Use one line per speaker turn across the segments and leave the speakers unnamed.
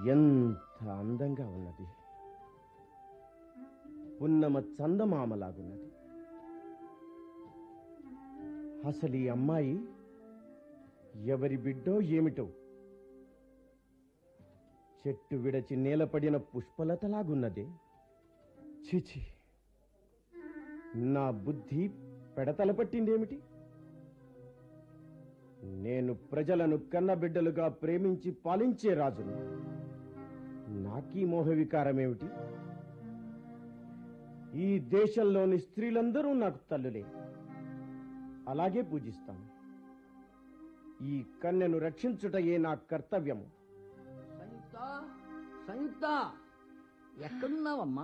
ఎంత అందంగా ఉన్నది ఉన్నమ చందమామలాగున్నది అసలు ఈ అమ్మాయి ఎవరి బిడ్డో ఏమిటో చెట్టు విడచి నేలపడిన పుష్పలతలాగున్నదే చిచి నా బుద్ధి పెడతల పట్టిందేమిటి నేను ప్రజలను కన్నబిడ్డలుగా ప్రేమించి పాలించే రాజును నాకీ మోహ వికారమేమిటి ఈ దేశంలోని స్త్రీలందరూ నాకు తల్లులే అలాగే పూజిస్తాను ఈ కన్యను రక్షించుటయే నా కర్తవ్యము
సంయుక్త సంయుక్త ఎక్కడున్నావమ్మా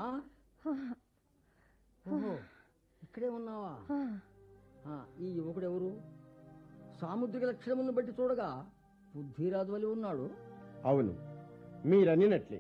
ఓహో ఇక్కడే ఉన్నావా ఆ, ఈ యువకుడు ఎవరు సాముద్రిక లక్షణములను బట్టి చూడగా బుద్ధిరాజు వలి ఉన్నాడు
అవును మీరనినట్లే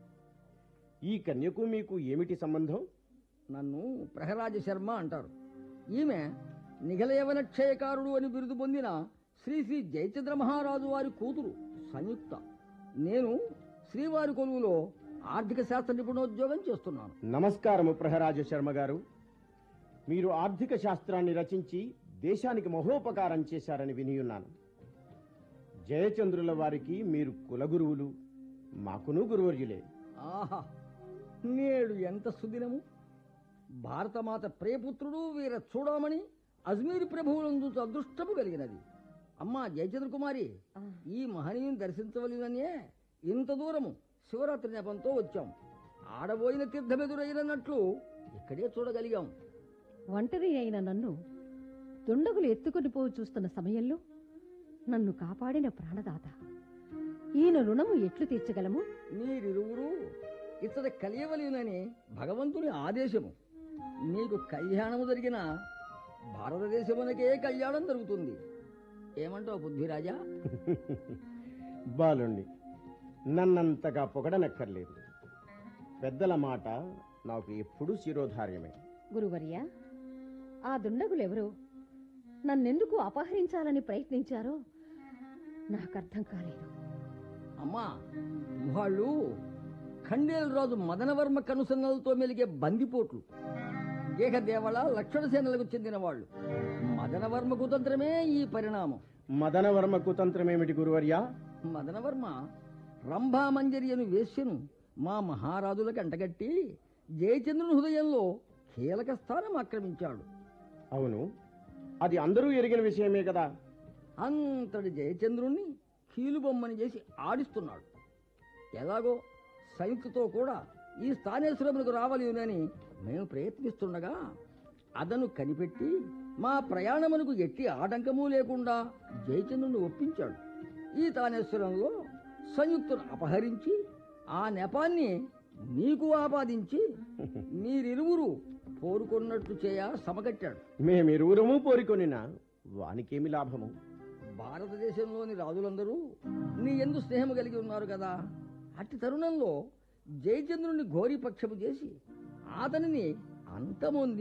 ఈ కన్యకు మీకు ఏమిటి సంబంధం
నన్ను ప్రహరాజ శర్మ అంటారు ఈమె నిఘలయవన క్షయకారుడు అని బిరుదు పొందిన శ్రీ శ్రీ జయచంద్ర మహారాజు వారి కూతురు సంయుక్త నేను శ్రీవారి కొలువులో ఆర్థిక శాస్త్ర నిపుణోద్యోగం చేస్తున్నాను
నమస్కారము ప్రహరాజ శర్మ గారు మీరు ఆర్థిక శాస్త్రాన్ని రచించి దేశానికి మహోపకారం చేశారని వినియున్నాను జయచంద్రుల వారికి మీరు కులగురువులు మాకును గురువర్యులే
ఆహా నేడు ఎంత సుదినము భారతమాత ప్రియపుత్రుడు వీర చూడమని అజ్మీర్ ప్రభువులందు అదృష్టము కలిగినది అమ్మా జయచంద్ర కుమారి ఈ మహనీయుని దర్శించవలననే ఇంత దూరము శివరాత్రి నెపంతో వచ్చాం ఆడబోయిన తీర్థమెదురైనట్లు ఇక్కడే చూడగలిగాం
ఒంటరి అయిన నన్ను దుండగులు ఎత్తుకుని పోవు చూస్తున్న సమయంలో నన్ను కాపాడిన ప్రాణదాత ఈయన రుణము ఎట్లు తీర్చగలము
మీరిరువురు ఇతడ కలియవలేనని భగవంతుని ఆదేశము మీకు కళ్యాణము జరిగిన భారతదేశమునకే కళ్యాణం జరుగుతుంది ఏమంటావు బుద్ధిరాజా
బాలుండి నన్నంతగా పొగడనక్కర్లేదు పెద్దల మాట నాకు ఎప్పుడూ శిరోధార్యమే
గురువర్య ఆ దుండగులెవరో నన్నెందుకు అపహరించాలని ప్రయత్నించారో నాకర్థం కాలేదు
అమ్మా వాళ్ళు ఖండేలు రాజు మదనవర్మ కనుసన్నలతో మెలిగే బందిపోట్లు దేహదేవళ లక్షణ సేనలకు చెందిన వాళ్ళు మదనవర్మ కుతంత్రమే ఈ పరిణామం
మదనవర్మ కుతంత్రమేమిటి గురువర్యా
మదనవర్మ రంభామంజరి అను వేశ్యను మా మహారాజులకు అంటగట్టి జయచంద్రుని హృదయంలో కీలక స్థానం ఆక్రమించాడు
అవును అది అందరూ ఎరిగిన విషయమే కదా
అంతటి జయచంద్రుణ్ణి కీలుబొమ్మని చేసి ఆడిస్తున్నాడు ఎలాగో సంయుక్తతో కూడా ఈ స్థానేశ్వరమునకు రావాలని మేము ప్రయత్నిస్తుండగా అదను కనిపెట్టి మా ప్రయాణమునకు ఎట్టి ఆటంకము లేకుండా జయచంద్రుని ఒప్పించాడు ఈ తానేశ్వరంలో సంయుక్తను అపహరించి ఆ నెపాన్ని నీకు ఆపాదించి మీరిరువురు కోరుకున్నట్టు చేయ సమకట్టాడు
మేమిరువురము పోరికొనినా వానికేమి లాభము
భారతదేశంలోని రాజులందరూ నీ ఎందు స్నేహము కలిగి ఉన్నారు కదా అట్టి తరుణంలో జయచంద్రుని ఘోరీ పక్షము చేసి అతనిని అంతమొంది